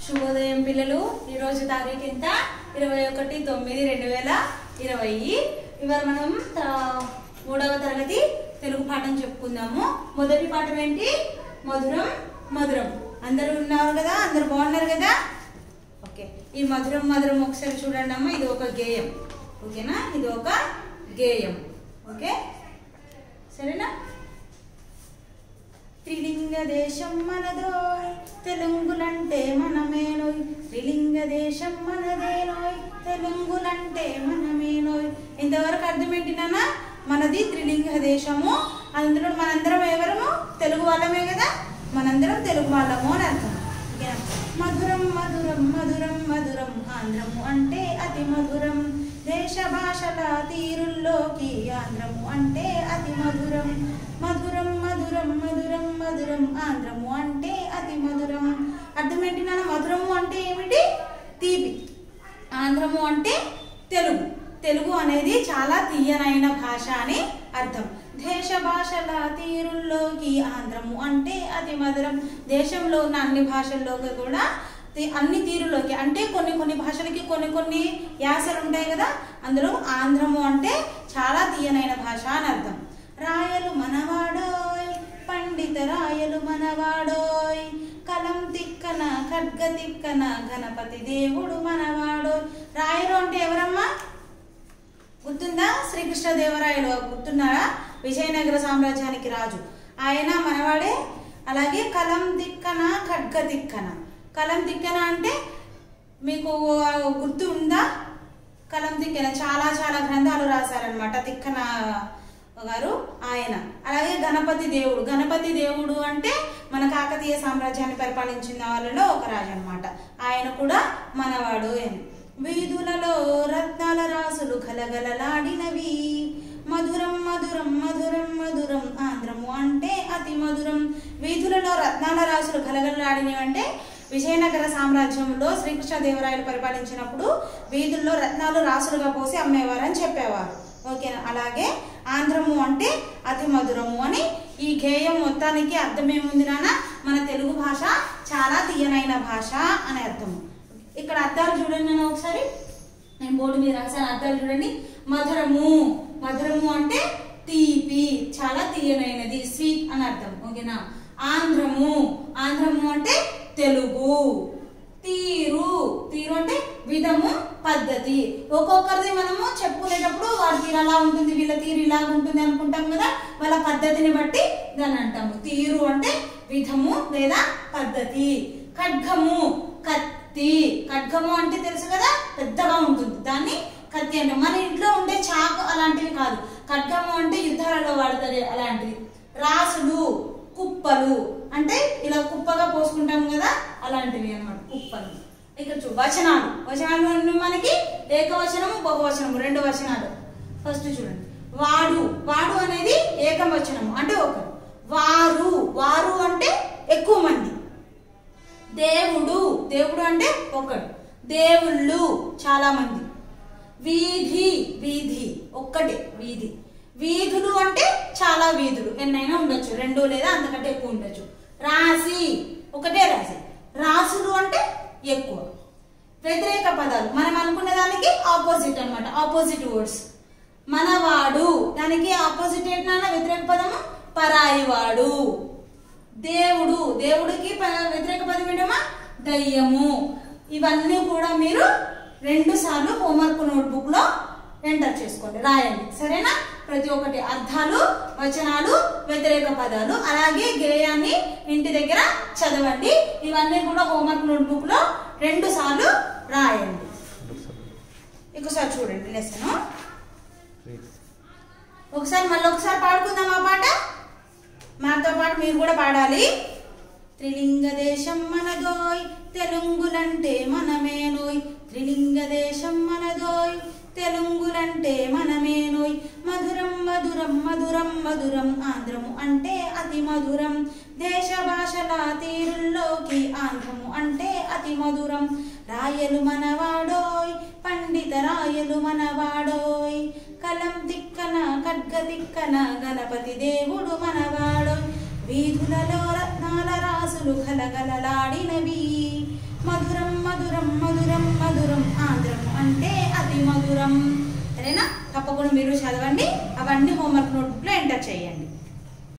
శుభోదయం పిల్లలు ఈరోజు తారీఖు ఎంత ఇరవై ఒకటి తొమ్మిది రెండు వేల ఇరవై ఇవాళ మనం త- మూడవ తరగతి తెలుగు పాఠం చెప్పుకుందాము మొదటి పాఠం ఏంటి మధురం మధురం అందరూ ఉన్నారు కదా అందరూ బాగున్నారు కదా ఓకే ఈ మధురం మధురం ఒకసారి చూడండి అమ్మ ఇది ఒక గేయం ఓకేనా ఇది ఒక గేయం ఓకే సరేనా త్రిలింగ దేశం మనదోయ్ తెలుగులంటే మనమేనోయ్ త్రిలింగ దేశం మనదేనోయ్ తెలుగులంటే మనమేనోయ్ ఇంతవరకు అర్థమేంటినా మనది త్రిలింగ దేశము అందులో మనందరం ఎవరము తెలుగు వాళ్ళమే కదా మనందరం తెలుగు వాళ్ళము అని అర్థం ఓకేనా? మధురం మధురం మధురం మధురం ఆంధ్రము అంటే అతి మధురం దేశ భాషల తీరుల్లోకి ఆంధ్రము అంటే అతి మధురం మధురం మధురం మధురం మధురం ఆంధ్రము అంటే అతి మధురం అర్థం ఏంటి నాన్న మధురము అంటే ఏమిటి తీపి ఆంధ్రము అంటే తెలుగు తెలుగు అనేది చాలా తీయనైన భాష అని అర్థం దేశ భాషల తీరుల్లోకి ఆంధ్రము అంటే అతి మధురం దేశంలో ఉన్న అన్ని భాషల్లోకి కూడా తి- అన్ని తీరులోకి అంటే కొన్ని కొన్ని భాషలకి కొన్ని కొన్ని యాసలు ఉంటాయి కదా అందులో ఆంధ్రము అంటే చాలా తీయనైన భాష అని అర్థం రాయలు మనవాడోయ్ పండిత రాయలు మనవాడోయ్ కలం తిక్కన ఖడ్గ తిక్కన గణపతి దేవుడు మనవాడోయ్ రాయలు అంటే ఎవరమ్మా గుర్తుందా శ్రీకృష్ణదేవరాయలు గుర్తున్నారా విజయనగర సామ్రాజ్యానికి రాజు ఆయన మనవాడే అలాగే కలం దిక్కన ఖడ్గ దిక్కన కలం దిక్కన అంటే మీకు ఆ గుర్తు ఉందా కలం దిక్కన చాలా చాలా గ్రంథాలు రాశారనమాట తిక్కన గారు ఆయన అలాగే గణపతి దేవుడు గణపతి దేవుడు అంటే మన కాకతీయ సామ్రాజ్యాన్ని పరిపాలించిన వాళ్ళలో ఒక రాజు అనమాట ఆయన కూడా మనవాడు అని వీధులలో రత్నాల రాసులు గలగలలాడినవి మధురం మధురం మధురం మధురం ఆంధ్రము అంటే అతి మధురం వీధులలో రత్నాల రాసులు గలగలలాడినవి అంటే విజయనగర సామ్రాజ్యంలో శ్రీకృష్ణదేవరాయలు పరిపాలించినప్పుడు వీధుల్లో రత్నాలు రాసులుగా పోసి అమ్మేవారని చెప్పేవారు ఓకేనా అలాగే ఆంధ్రము అంటే అతి మధురము అని ఈ గేయం మొత్తానికి అర్థం ఏముంది నాన్న మన తెలుగు భాష చాలా తీయనైన భాష అని అర్థము ఇక్కడ అర్థాలు చూడండి నేను ఒకసారి నేను బోర్డు మీద రాసాను అర్థాలు చూడండి మధురము మధురము అంటే తీపి చాలా తీయనైనది స్వీట్ అని అర్థం ఓకేనా ఆంధ్రము ఆంధ్రము అంటే తెలుగు తీరు తీరు అంటే విధము పద్ధతి ఒక్కొక్కరిది మనము చెప్పుకునేటప్పుడు వాడి తీరు అలా ఉంటుంది వీళ్ళ తీరు ఇలా ఉంటుంది అనుకుంటాం కదా వాళ్ళ పద్ధతిని బట్టి దాన్ని అంటాము తీరు అంటే విధము లేదా పద్ధతి ఖడ్గము కత్తి ఖడ్గము అంటే తెలుసు కదా పెద్దగా ఉంటుంది దాన్ని కత్తి అంటే మన ఇంట్లో ఉండే చాకు అలాంటివి కాదు ఖడ్గము అంటే యుద్ధాలలో వాడతారు అలాంటివి రాసులు కుప్పలు అంటే ఇలా కుప్పగా పోసుకుంటాం కదా అలాంటివి అన్నమాట కుప్పలు ఇక్కడ చూ వచనాలు వచనాలు అన్ని మనకి ఏకవచనము బహువచనము రెండు వచనాలు ఫస్ట్ చూడండి వాడు వాడు అనేది ఏకవచనము అంటే ఒకరు వారు వారు అంటే ఎక్కువ మంది దేవుడు దేవుడు అంటే ఒకడు దేవుళ్ళు చాలా మంది వీధి వీధి ఒక్కటే వీధి వీధులు అంటే చాలా వీధులు ఎన్నైనా ఉండొచ్చు రెండు లేదా అంతకంటే ఎక్కువ ఉండొచ్చు రాసి ఒకటే రాసి రాసులు అంటే ఎక్కువ వ్యతిరేక పదాలు మనం అనుకునే దానికి ఆపోజిట్ అన్నమాట ఆపోజిట్ వర్డ్స్ మనవాడు దానికి ఆపోజిట్ ఏంటన్నా వ్యతిరేక పదము పరాయివాడు దేవుడు దేవుడికి ప- వ్యతిరేక పదం ఏంటమ్మా దయ్యము ఇవన్నీ కూడా మీరు రెండు సార్లు హోంవర్క్ నోట్బుక్ లో ఎంటర్ చేసుకోండి రాయండి సరేనా ప్రతి ఒక్కటి అర్థాలు వచనాలు వ్యతిరేక పదాలు అలాగే గేయాన్ని ఇంటి దగ్గర చదవండి ఇవన్నీ కూడా హోంవర్క్ నోట్బుక్ లో రెండు సార్లు రాయండి ఇంకోసారి చూడండి లెసన్ ఒకసారి మళ్ళీ ఒకసారి పాడుకుందాం ఆ పాట మాతో పాటు మీరు కూడా పాడాలి త్రిలింగ దేశం మనదోయ్ తెలుగులంటే మనమేనోయ్ త్రిలింగ దేశం మనదోయ్ తెలుగులంటే మనమేనోయ్ మధురం మధురం మధురం మధురం ఆంధ్రము అంటే అతి మధురం దేశ భాషల తీరుల్లోకి ఆంధ్రము అంటే అతి మధురం రాయలు మనవాడోయ్ పండిత రాయలు మనవాడోయ్ కలం తిక్కన ఖడ్గ తిక్కన గణపతి దేవుడు మనవాడోయ్ వీధులలో రత్నాల రాసులు గలగలలాడినవి మధురం మీరు చదవండి అవన్నీ హోంవర్క్ నోట్బుక్లో ఎంటర్ చేయండి